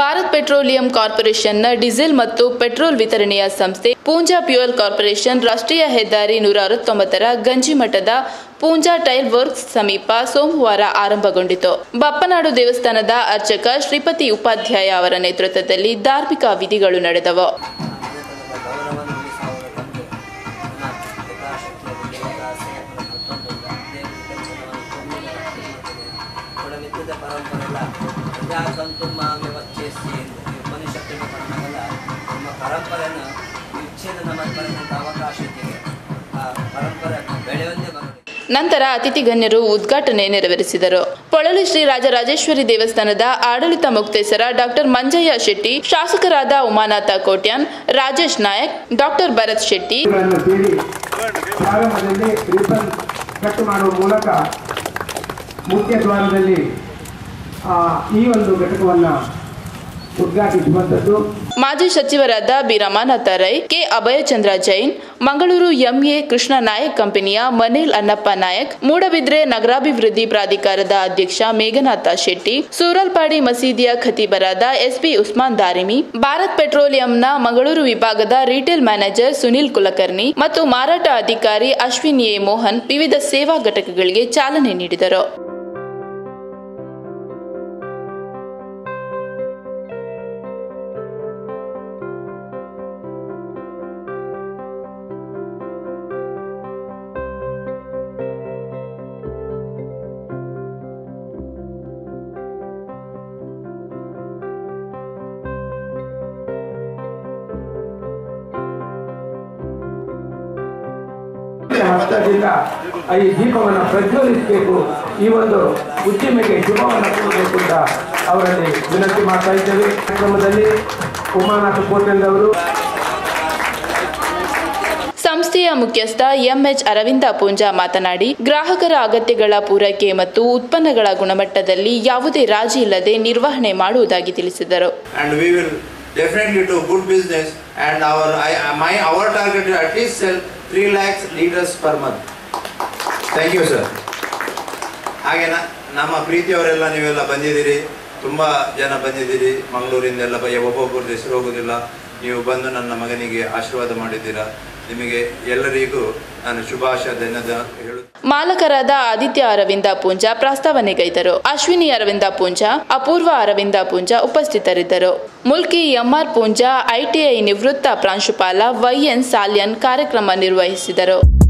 Bharat petroleum ಕಾರ್ಪೊರೇಷನ್ನ diesel ಮತ್ತು petrol ವಿತರಣೆಯ ಸಂಸ್ಥೆ ಪೂಂಜಾ ಫ್ಯೂಯಲ್ ಕಾರ್ಪೊರೇಷನ್ ರಾಷ್ಟ್ರೀಯ ಹೆದ್ದಾರಿ ನೂರ ಅರವತ್ತೊಂಬತ್ತರ ಗಂಜಿಮಠದ ಪೂಂಜಾ ಟೈಲ್ ವರ್ಕ್ಸ್ ಸಮೀಪ ಸೋಮವಾರ ಆರಂಭಗೊಂಡಿತು ಬಪ್ಪನಾಡು ದೇವಸ್ಥಾನದ ಅರ್ಚಕ ಶ್ರೀಪತಿ ಉಪಾಧ್ಯಾಯ ಅವರ ನೇತೃತ್ವದಲ್ಲಿ ಧಾರ್ಮಿಕ ವಿಧಿಗಳು ನಡೆದವು ಗೌರವವನ್ನು ಉಳಿಸುವವರು ತಂದು ನನ್ನ ಯಥಾಶಕ್ತಿಯಲ್ಲಿ ದೇವದಾಸೆ ಮತ್ತೊಂದಿಲ್ಲ ಕೊಡಮಿದ್ದ ಪರಂಪರೆಲ್ಲ ಪ್ರಜಾತಂತು ವ್ಯವಚ್ಛೇಸಿ ಉಪನಿಷತ್ತಿನ ಪಟ್ಟಣಗಳ ನಮ್ಮ ಪರಂಪರೆಯನ್ನು ವಿಚ್ಛೇದನ ಮಾಡ್ಕೊಳ್ಳೋಂಥ ಅವಕಾಶ ಇದೆ ಆ ಪರಂಪರೆ ಬೆಳೆಯೊಂದೇ ಬರಲಿ ನಂತರ ಅತಿಥಿ ಗಣ್ಯರು ಉದ್ಘಾಟನೆ ನೆರವೇರಿಸಿದರು ಪೊಳಲಿ ಶ್ರೀ ರಾಜರಾಜೇಶ್ವರಿ ದೇವಸ್ಥಾನದ ಆಡಳಿತ ಮುಕ್ತೇಸರ ಡಾಕ್ಟರ್ ಮಂಜಯ್ಯ ಶೆಟ್ಟಿ ಶಾಸಕರಾದ ಉಮಾನಾಥ ಕೋಟ್ಯಾನ್ ರಾಜೇಶ್ ನಾಯಕ್ ಡಾಕ್ಟರ್ ಭರತ್ ಶೆಟ್ಟಿ ಗಳನ್ನು ಸೇರಿ ಪ್ರಾರಂಭದಲ್ಲಿ ರಿಬನ್ ಕಟ್ ಮಾಡುವ ಮೂಲಕ ಮುಖ್ಯ ದ್ವಾರದಲ್ಲಿ ಆ, ಈ ಒಂದು ಘಟಕವನ್ನು ಉದ್ಘಾಟಿಸುವಂಥದ್ದು ಮಾಜಿ ಸಚಿವರಾದ B Ramanatha Rai K Abhayachandra Jain Mangaluru M A Krishna Nayak ಕಂಪನಿಯ ಮನೇಲ್ ಅನ್ನಪ್ಪ ನಾಯಕ್ ಮೂಡಬಿದ್ರೆ ನಗರಾಭಿವೃದ್ಧಿ ಪ್ರಾಧಿಕಾರದ ಅಧ್ಯಕ್ಷ ಮೇಘನಾಥ ಶೆಟ್ಟಿ ಸೂರಲ್ಪಾಡಿ ಮಸೀದಿಯ ಖತೀಬರಾದ ಎಸ್ಪಿ ಉಸ್ಮಾನ್ ದಾರಿಮಿ ಭಾರತ್ ಪೆಟ್ರೋಲಿಯಂನ ಮಂಗಳೂರು ವಿಭಾಗದ ರಿಟೇಲ್ ಮ್ಯಾನೇಜರ್ ಸುನಿಲ್ ಕುಲಕರ್ಣಿ ಮತ್ತು ಮಾರಾಟ ಅಧಿಕಾರಿ ಅಶ್ವಿನ್ ಎ ಮೋಹನ್ ವಿವಿಧ ಸೇವಾ ಘಟಕಗಳಿಗೆ ಚಾಲನೆ ನೀಡಿದರು ಹಸ್ತದಿಂದ ಈ ದೀಪವನ್ನು ಪ್ರಜ್ವಲಿಸಬೇಕು ಈ ಒಂದು ಉದ್ಯಮಿಗೆ ಶುಭವನ್ನು ಕೋರಬೇಕು ಅಂತ ಅವರಲ್ಲಿ ವಿನಂತಿ ಮಾಡ್ತಾ ಇದ್ದೇವೆ ಕಾರ್ಯಕ್ರಮದಲ್ಲಿ ಉಮಾನಾಥ ಕೋಟೆಲ್ ಅವರು ಸಂಸ್ಥೆಯ ಮುಖ್ಯಸ್ಥ ಎಂಎಚ್ ಅರವಿಂದ ಪೂಂಜಾ ಮಾತನಾಡಿ ಗ್ರಾಹಕರ ಅಗತ್ಯಗಳ ಪೂರೈಕೆ ಮತ್ತು ಉತ್ಪನ್ನಗಳ ಗುಣಮಟ್ಟದಲ್ಲಿ ಯಾವುದೇ ರಾಜಿ ಇಲ್ಲದೆ ನಿರ್ವಹಣೆ ಮಾಡುವುದಾಗಿ ತಿಳಿಸಿದರು and we will definitely do good business and our I, my our target is at least sell 3 lakhs liters per month thank you sir ಹಾಗೆ ನ- ನಮ್ಮ ಪ್ರೀತಿಯವರೆಲ್ಲ ನೀವೆಲ್ಲ ಬಂದಿದ್ದೀರಿ ತುಂಬ ಜನ ಬಂದಿದ್ದೀರಿ ಮಂಗಳೂರಿಂದೆಲ್ಲ ಬ ಒಬ್ಬೊಬ್ಬರ ಹೆಸರು ಹೋಗೋದಿಲ್ಲ ನೀವು ಬಂದು ನನ್ನ ಮಗನಿಗೆ ಆಶೀರ್ವಾದ ಮಾಡಿದ್ದೀರಾ ನಿಮಗೆ ಎಲ್ಲರಿಗೂ ನಾನು ಶುಭಾಶಯ ಧನ್ಯವಾದ ಹೇಳು ಮಾಲಕರಾದ ಆದಿತ್ಯ ಅರವಿಂದ ಪೂಂಜಾ ಪ್ರಸ್ತಾವನೆಗೈದರು ಅಶ್ವಿನಿ ಅರವಿಂದ ಪೂಂಜಾ ಅಪೂರ್ವ ಅರವಿಂದ ಪೂಂಜಾ ಉಪಸ್ಥಿತರಿದ್ದರು ಮುಲ್ಕಿ ಎಂಆರ್ ಪೂಂಜಾ ಐಟಿಐ ನಿವೃತ್ತ ಪ್ರಾಂಶುಪಾಲ ವೈಎನ್ ಸಾಲ್ಯನ್ ಕಾರ್ಯಕ್ರಮ ನಿರ್ವಹಿಸಿದರು